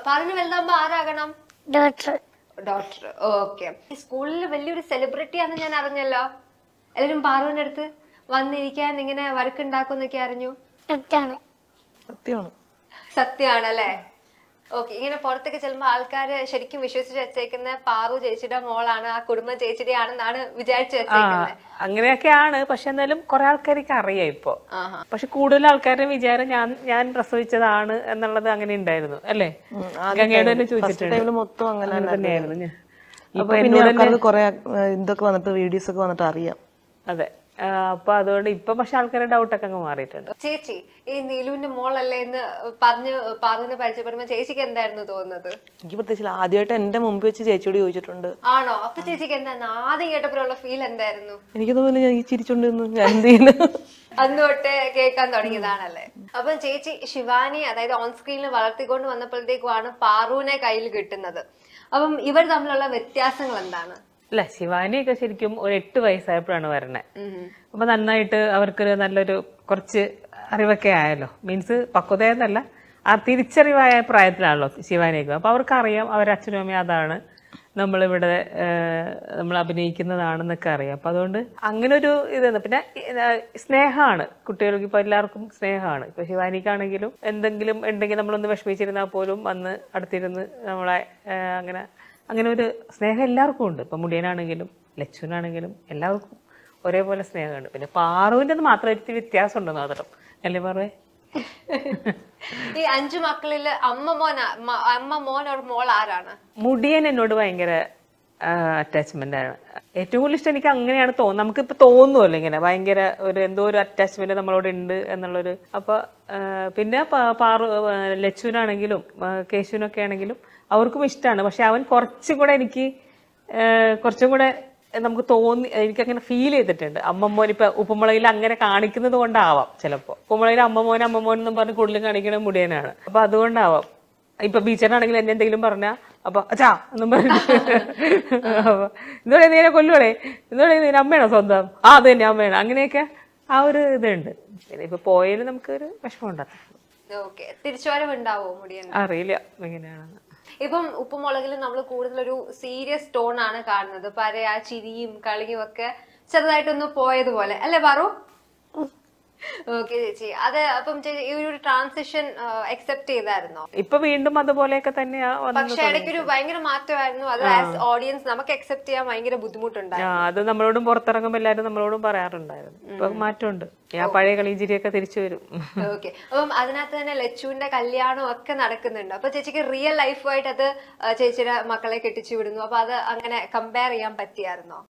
പാറുവിന് വലുതാകുമ്പോ ആരാകണം doctor doctor okay സ്കൂളിൽ വലിയൊരു സെലിബ്രിറ്റി ആണെന്ന് ഞാൻ അറിഞ്ഞല്ലോ എല്ലാരും പാറുവിന്റെ അടുത്ത് വന്നിരിക്കാൻ ഇങ്ങനെ വഴക്കുണ്ടാക്കുന്നൊക്കെ അറിഞ്ഞു ഡോക്ടറാണ് സത്യമാണ് സത്യമാണല്ലേ ഓക്കെ ഇങ്ങനെ പുറത്തേക്ക് ചെല്ലുമ്പോ ആൾക്കാര് ശരിക്കും വിശ്വസിച്ച് വെച്ചേക്കുന്ന പാറു ചേച്ചിയുടെ മോളാണ് ആ കുടുംബ ചേച്ചിയുടെ ആണെന്നാണ് വിചാരിച്ചു ആ വെച്ചേക്കുന്നത് അങ്ങനെയൊക്കെയാണ് പക്ഷെ എന്നാലും കുറെ ആൾക്കാർക്ക് അറിയാം ഇപ്പൊ ആഹാ. പക്ഷെ കൂടുതൽ ആൾക്കാരുടെ വിചാരം ഞാൻ ഞാൻ പ്രസവിച്ചതാണ് എന്നുള്ളത് അങ്ങനെ ഉണ്ടായിരുന്നു അല്ലേ ഗംഗയുടെ തന്നെ ചോദിച്ചിട്ടുണ്ട് ടൈമിൽ മൊത്തം അങ്ങനെ അങ്ങനെ തന്നെയായിരുന്നു ഞാൻ അപ്പൊ പിന്നെ ആൾക്കാർക്ക് കുറെ ഇതൊക്കെ വന്നിട്ട് വീഡിയോസ് ഒക്കെ വന്നിട്ട് അറിയാം അതെ ആ, അപ്പൊ അതുകൊണ്ട് ഇപ്പൊ പക്ഷെ ആൾക്കാരുടെ ഡൗട്ടൊക്കെ അങ്ങ് മാറിയിട്ടുണ്ട് ചേച്ചി ഈ നീലുവിന്റെ മോളല്ലേ എന്ന് പറഞ്ഞ് പാറുവിനെ പരിചയപ്പെടുമ്പോ ചേച്ചിക്ക് എന്തായിരുന്നു തോന്നുന്നത് എനിക്ക് പ്രത്യേകിച്ച് ആദ്യമായിട്ട് എന്റെ മുമ്പ് വെച്ച് ചേച്ചിയോട് ചോദിച്ചിട്ടുണ്ട് ആണോ അപ്പൊ ചേച്ചിക്ക് എന്തായിരുന്നു ആദ്യം കേട്ടപ്പോഴുള്ള ഫീൽ എന്തായിരുന്നു എനിക്ക് തോന്നുന്നു ഞാൻ ഈ ചിരിച്ചോണ്ട് നിന്ന് ഞാൻ എന്ത് ചെയ്യുന്നു അന്ന് തൊട്ട് കേൾക്കാൻ തുടങ്ങിയതാണല്ലേ അപ്പൊ ചേച്ചി ശിവാനി അതായത് ഓൺ സ്ക്രീനിൽ വളർത്തിക്കൊണ്ട് വന്നപ്പോഴത്തേക്കുമാണ് പാറുവിനെ കയ്യിൽ കിട്ടുന്നത് അപ്പം ഇവർ തമ്മിലുള്ള വ്യത്യാസങ്ങൾ എന്താണ് അല്ല ശിവാനിയൊക്കെ ശരിക്കും ഒരു എട്ട് വയസ്സായപ്പോഴാണ് വരണേ ഉം. അപ്പൊ നന്നായിട്ട് അവർക്കൊരു നല്ലൊരു കുറച്ച് അറിവൊക്കെ ആയല്ലോ മീൻസ് പക്വതയെന്നല്ല ആ തിരിച്ചറിവായ പ്രായത്തിലാണല്ലോ ശിവാനിയൊക്കെ അപ്പൊ അവർക്ക് അറിയാം അവരുടെ അച്ഛനും അമ്മയും അതാണ് നമ്മളിവിടെ ഏഹ്, നമ്മൾ അഭിനയിക്കുന്നതാണെന്നൊക്കെ അറിയാം അപ്പൊ അതുകൊണ്ട് അങ്ങനെ ഒരു ഇതാണ് പിന്നെ ഏഹ്, സ്നേഹമാണ് കുട്ടികൾക്ക് ഇപ്പൊ എല്ലാവർക്കും സ്നേഹമാണ് ഇപ്പൊ ശിവാനിക്കാണെങ്കിലും എന്തെങ്കിലും ഉണ്ടെങ്കിൽ നമ്മളൊന്ന് വിഷമിച്ചിരുന്നാൽ പോലും വന്ന് അടുത്തിരുന്ന് നമ്മളെ ഏഹ്, അങ്ങനെ അങ്ങനെ ഒരു സ്നേഹം എല്ലാവർക്കും ഉണ്ട് ഇപ്പൊ മുടിയനാണെങ്കിലും ലച്ചുവിനാണെങ്കിലും എല്ലാവർക്കും ഒരേപോലെ സ്നേഹമുണ്ട് പിന്നെ പാറുവിൻ്റെ മാത്രം ഇത്തിരി വ്യത്യാസം ഉണ്ടെന്ന് മാത്രം അല്ലേ പറവേ ഈ അഞ്ചു മക്കളില് അമ്മ മോൻ അമ്മ മോൻ ഒരു മോൾ ആരാണ് മുടിയൻ എന്നോട് ഭയങ്കര അറ്റാച്ച്മെന്റ് ആണ് ഏറ്റവും കൂടുതൽ ഇഷ്ടം എനിക്ക് അങ്ങനെയാണ് തോന്നുന്നത് നമുക്കിപ്പോ തോന്നുമല്ലോ ഇങ്ങനെ ഭയങ്കര ഒരു എന്തോ ഒരു അറ്റാച്ച്മെന്റ് നമ്മളോട് ഉണ്ട് എന്നുള്ളൊരു അപ്പൊ ആ, പിന്നെ പ- പാറു ആ, ലച്ചുവിനാണെങ്കിലും ആ, കേശുവിനൊക്കെ ആണെങ്കിലും അവർക്കും ഇഷ്ടമാണ് പക്ഷെ അവൻ കുറച്ചും കൂടെ എനിക്ക് ആ, കുറച്ചും കൂടെ നമുക്ക് തോന്നി എനിക്കങ്ങനെ ഫീൽ ചെയ്തിട്ടുണ്ട് അമ്മമ്മോൻ ഇപ്പൊ ഉപ്പുമുളകിൽ അങ്ങനെ കാണിക്കുന്നത് കൊണ്ടാവാം ചിലപ്പോ ഉപ്പുമുളകിൽ അമ്മമോൻ അമ്മമോൻ എന്നും പറഞ്ഞ് കൂടുതലും കാണിക്കണ മുടിയനാണ് അപ്പൊ അതുകൊണ്ടാവാം ഇപ്പൊ ബീച്ചറിനാണെങ്കിൽ എന്നെ എന്തെങ്കിലും പറഞ്ഞാ അപ്പൊ അച്ഛാ എന്നും പറഞ്ഞു അപ്പൊ ഇതോടെ നീനെ കൊല്ലുവളെ ഇതോടെ നീന അമ്മയാണോ സ്വന്തം ആ അത് തന്നെ അമ്മയാണ് അങ്ങനെയൊക്കെ ആ ഒരു ഇതുണ്ട് പിന്നെ ഇപ്പൊ പോയാലും നമുക്കൊരു വിഷമം ഉണ്ടാകും ഓക്കെ തിരിച്ചുവരവ് ഉണ്ടാവോ മുടിയൻ അറിയില്ല എങ്ങനെയാണെന്ന് ഇപ്പം ഉപ്പുമുളകിൽ നമ്മൾ കൂടുതൽ ഒരു സീരിയസ് ടോൺ ആണ് കാണുന്നത് പര ആ ചിരിയും കളിയും ഒക്കെ ചെറുതായിട്ടൊന്ന് പോയതുപോലെ അല്ലേ പറു ഓക്കെ ചേച്ചി അത് അപ്പം ചേച്ചി ഈ ഒരു ട്രാൻസിഷൻ അക്സെപ്റ്റ് ചെയ്തായിരുന്നോ ഇപ്പൊ വീണ്ടും അതുപോലെയൊക്കെ തന്നെയാ വന്നത് പക്ഷെ ഇടയ്ക്കൊരു ഭയങ്കര മാറ്റമായിരുന്നു അത് ആസ് ഓഡിയൻസ് നമുക്ക് അക്സെപ്റ്റ് ചെയ്യാൻ ഭയങ്കര ബുദ്ധിമുട്ടുണ്ടായിരുന്നു ആ അത് നമ്മളോടും പുറത്തിറങ്ങുമ്പോൾ എല്ലാവരും നമ്മളോടും പറയാറുണ്ടായിരുന്നു ഇപ്പൊ മാറ്റമുണ്ട് ആ പഴയ കളിഞ്ചിരിയൊക്കെ തിരിച്ചു വരും ഓക്കെ അപ്പം അതിനകത്ത് തന്നെ ലച്ചുവിന്റെ കല്യാണവും ഒക്കെ നടക്കുന്നുണ്ട് അപ്പൊ ചേച്ചിക്ക് റിയൽ ലൈഫുമായിട്ട് അത് ആ, ചേച്ചിയുടെ മക്കളെ കെട്ടിച്ചു വിടുന്നു അപ്പൊ അത് അങ്ങനെ കമ്പയർ ചെയ്യാൻ പറ്റിയായിരുന്നോ